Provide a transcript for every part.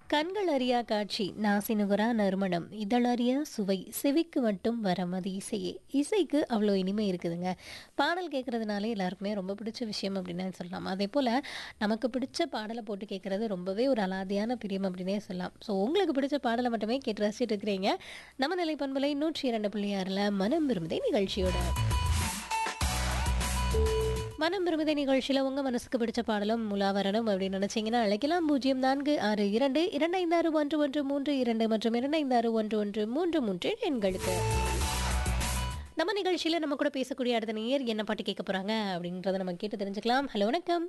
கண்கள் அறியா காட்சி நாசினுகுரா நறுமணம் இதழறியா சுவை செவிக்கு மட்டும் வரமது இசையே இசைக்கு அவ்வளோ இனிமை இருக்குதுங்க பாடல் கேட்குறதுனாலே எல்லாருக்குமே ரொம்ப பிடிச்ச விஷயம் அப்படின்னு சொல்லலாம் அதே போல் நமக்கு பிடிச்ச பாடலை போட்டு கேட்குறது ரொம்பவே ஒரு அலாதியான பிரியம் அப்படின்னே சொல்லலாம் ஸோ உங்களுக்கு பிடிச்ச பாடலை மட்டுமே கேட்டு ரசிச்சுட்டு இருக்கிறீங்க நம்ம நிலை பண்பலை நூற்றி இரண்டு புள்ளி ஆறில் மனம் விரும்புதே நிகழ்ச்சியோட மனம் விரும்புதை நிகழ்ச்சியில் உங்கள் மனசுக்கு பிடிச்ச பாடலும் முலா வரணும் அப்படின்னு நினச்சிங்கன்னா அழைக்கலாம் பூஜ்ஜியம் நான்கு ஆறு இரண்டு இரண்டு ஐந்து ஆறு ஒன்று ஒன்று மூன்று இரண்டு மற்றும் இரண்டு ஐந்து ஆறு ஒன்று ஒன்று மூன்று மூன்று எண்களுக்கு நம்ம நிகழ்ச்சியில் நம்ம கூட பேசக்கூடிய அடுத்த நேயர் என்ன பாட்டு கேட்க போகிறாங்க அப்படின்றத நம்ம கேட்டு தெரிஞ்சுக்கலாம் ஹலோ வணக்கம்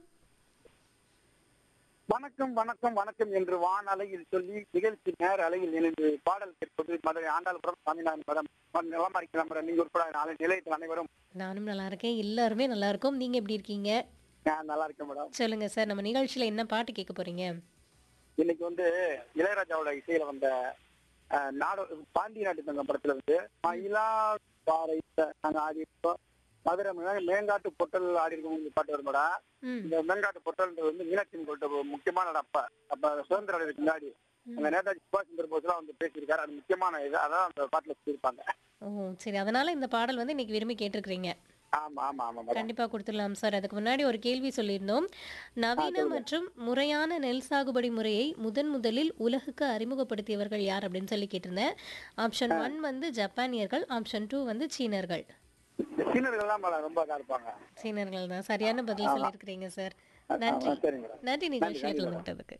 வணக்கம் வணக்கம் வணக்கம் என்று வான் அலையில் சொல்லி நிகழ்ச்சி நேர அலையில் இணைந்து பாடல் கேட்பது மதுரை ஆண்டாள்புரம் சாமிநாதன் மதம் நலமா இருக்கிற மேடம் நீங்க உட்பட நாளை நிலையத்தில் அனைவரும் நானும் நல்லா இருக்கேன் எல்லாருமே நல்லா இருக்கும் நீங்கள் எப்படி இருக்கீங்க நான் நல்லா இருக்கேன் மேடம் சொல்லுங்கள் சார் நம்ம நிகழ்ச்சியில் என்ன பாட்டு கேட்க போகிறீங்க இன்னைக்கு வந்து இளையராஜாவோட இசையில வந்த அஹ், நாடோ பாண்டி நாட்டு தங்கம் படத்துல வந்து மயிலா பாறை நாங்க ஆடி இருக்கோம் மதுரை மே- மேங்காட்டு பொட்டல் ஆடி இருக்கோம் பாட்டு வரும் மேடம் ம் இந்த மேங்காட்டு பொட்டல்ன்றது வந்து மீனாட்சி கொண்ட ஒரு முக்கியமான இடம் அப்ப அப்ப சுதந்திர அடைவுக்கு முன்னாடி அங்க நேதாஜி சுபாஷ் சந்திர போஸ்லாம் வந்து பேசியிருக்காரு அது முக்கியமான இது அதான் அந்த பாட்டுல சொல்லியிருப்பாங்க ஓ சரி அதனால இந்த பாடல் வந்து இன்னைக்கு விரும்பி கேட்டிருக்கிறீங்க ஆமா ஆமா ஆமா மேடம் கண்டிப்பா கொடுத்துடலாம் சார் அதுக்கு முன்னாடி ஒரு கேள்வி சொல்லியிருந்தோம் நவீன மற்றும் முறையான நெல் சாகுபடி முறையை முதன் முதலில் உலகுக்கு அறிமுகப்படுத்தியவர்கள் யார் அப்படின்னு சொல்லி கேட்டிருந்தேன் ஆப்ஷன் ஒன் வந்து ஜப்பானியர்கள் ஆப்ஷன் டூ வந்து சீனர்கள் சீனர்கள் தான் மேடம் ரொம்ப இதா இருப்பாங்க சீனர்கள் தான் சரியான பதில் சொல்லியிருக்கிறீங்க சார் நன்றி ஆ, சரிங்க மேடம் நன்றி நிகழ்ச்சியில் கலந்துக்கிட்டதுக்கு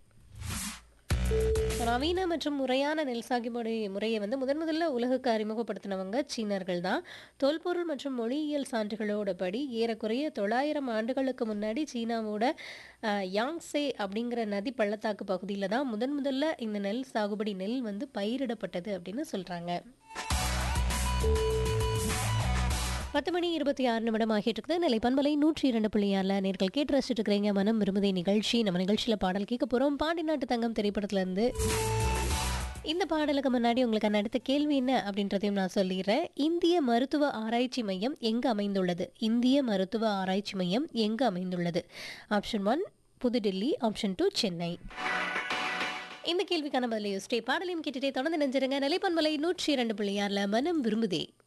நவீன மற்றும் முறையான நெல் சாகுபடி முறையை வந்து முதன் முதல்ல உலகுக்கு அறிமுகப்படுத்தினவங்க சீனர்கள் தான் தொல்பொருள் மற்றும் மொழியியல் சான்றுகளோட படி ஏறக்குறைய தொள்ளாயிரம் ஆண்டுகளுக்கு முன்னாடி சீனாவோட அஹ், யாங்சே அப்படிங்கிற நதி பள்ளத்தாக்கு பகுதியில் தான் முதன் முதல்ல இந்த நெல் சாகுபடி நெல் வந்து பயிரிடப்பட்டது அப்படின்னு சொல்கிறாங்க பத்து மணி இருபத்தி ஆறு நிமிடம் ஆகிட்டு இருக்குது நிலை பண்பலை நூற்றி இரண்டு புள்ளி ஆறில் நேர்கள் கேட்டு ரசிச்சுட்டு இருக்கிறீங்க மனம் விரும்புதை நிகழ்ச்சி நம்ம நிகழ்ச்சியில் பாடல் கேட்க போகிறோம் பாண்டி நாட்டு தங்கம் திரைப்படத்துலேருந்து இந்த பாடலுக்கு முன்னாடி உங்களுக்கு அடுத்த கேள்வி என்ன அப்படின்றதையும் நான் சொல்லிடுறேன் இந்திய மருத்துவ ஆராய்ச்சி மையம் எங்கு அமைந்துள்ளது இந்திய மருத்துவ ஆராய்ச்சி மையம் எங்கு அமைந்துள்ளது option one Puthudilli option two Chennai இந்த கேள்விக்கான பதிலை யோசிச்சே பாடலையும் கேட்டுட்டே தொடர்ந்து நெஞ்சிருங்க நிலைப்பன்மலை நூற்றி இரண்டு புள்ளி ஆறில் மனம் விரும்புதே